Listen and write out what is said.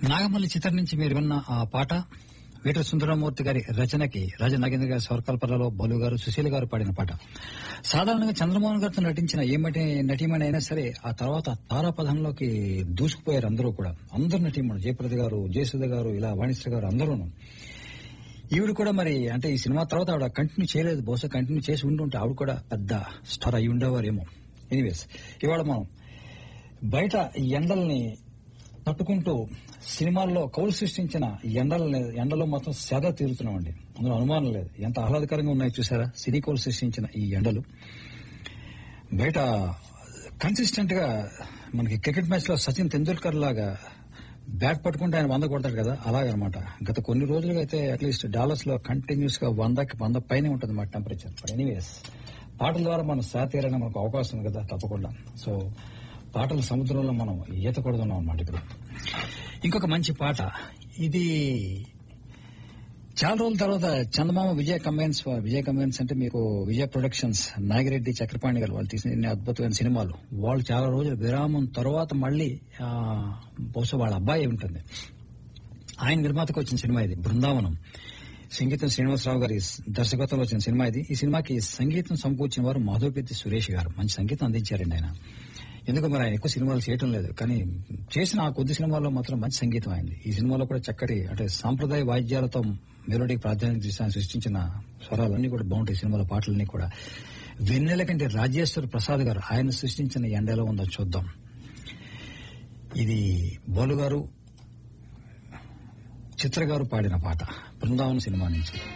నాగమల్లి చిత్రం నుంచి మీరు విన్న ఆ పాట వీట సుందరమూర్తి గారి రచనకి రాజ నాగేంద్ర గారి స్వరకల్పనలో బలు గారు సుశీల గారు పాడిన పాట సాధారణంగా చంద్రమోహన్ గారితో నటించిన ఏ మటి నటీమణి అయినా సరే ఆ తర్వాత తారాపథంలోకి దూసుకుపోయారు అందరూ కూడా అందరు నటీమణులు జయప్రద గారు జయసుధ గారు ఇలా వాణిశ్రీ గారు అందరూను ఈవిడ కూడా మరి అంటే ఈ సినిమా తర్వాత ఆవిడ కంటిన్యూ చేయలేదు బహుశా కంటిన్యూ చేసి ఉంటుంటే ఆవిడ కూడా పెద్ద స్టార్ అయి ఉండేవారేమో ఎనీవేస్ ఇవాళ మనం బయట ఎండల్ని తట్టుకుంటూ సినిమాల్లో కౌలు సృష్టించిన ఎండలని ఎండలో మొత్తం సెద తీరుతున్నామండి అందులో అనుమానం లేదు ఎంత ఆహ్లాదకరంగా ఉన్నాయి చూసారా సినీ కౌలు సృష్టించిన ఈ ఎండలు బయట కన్సిస్టెంట్ గా మనకి క్రికెట్ మ్యాచ్ లో సచిన్ తెందూల్కర్ లాగా బ్యాట్ పట్టుకుంటే ఆయన వంద కొడతాడు కదా అలాగనమాట గత కొన్ని రోజులుగా అయితే అట్లీస్ట్ డాలర్స్ లో కంటిన్యూస్ గా వందకి వంద పైనే ఉంటుంది మా టెంపరేచర్ ఎనీవేస్ పాటల ద్వారా మనం సాతీరని మనకు అవకాశం ఉంది కదా తప్పకుండా సో పాటల సముద్రంలో మనం ఈత కొడుతున్నాం అనమాట ఇప్పుడు ఇంకొక మంచి పాట ఇది చాలా రోజుల తర్వాత చందమామ విజయ కంబైన్స్ విజయ కంబైన్స్ అంటే మీకు విజయ ప్రొడక్షన్స్ నాగిరెడ్డి చక్రపాణి గారు వాళ్ళు తీసిన ఎన్ని అద్భుతమైన సినిమాలు వాళ్ళు చాలా రోజుల విరామం తర్వాత మళ్ళీ ఆ, బహుశా వాళ్ళ అబ్బాయి ఉంటుంది ఆయన నిర్మాతకు వచ్చిన సినిమా ఇది బృందావనం సంగీతం శ్రీనివాసరావు గారి దర్శకత్వంలో వచ్చిన సినిమా ఇది ఈ సినిమాకి సంగీతం సమకూర్చిన వారు మాధవపెద్ది సురేష్ గారు మంచి సంగీతం అందించారండి ఆయన ఎందుకు మరి ఆయన ఎక్కువ సినిమాలు చేయటం లేదు కానీ చేసిన ఆ కొద్ది సినిమాల్లో మాత్రం మంచి సంగీతం అయింది ఈ సినిమాలో కూడా చక్కటి అంటే సాంప్రదాయ వాయిద్యాలతో మెలోడీకి ప్రాధాన్యత ఇచ్చి ఆయన సృష్టించిన స్వరాలన్నీ కూడా బాగుంటాయి సినిమాల పాటలన్నీ కూడా వెన్నెల కంటే రాజేశ్వర్ ప్రసాద్ గారు ఆయన సృష్టించిన ఎండ ఎలా ఉందో చూద్దాం ఇది బోలు గారు చిత్ర గారు పాడిన పాట బృందావనం సినిమా నుంచి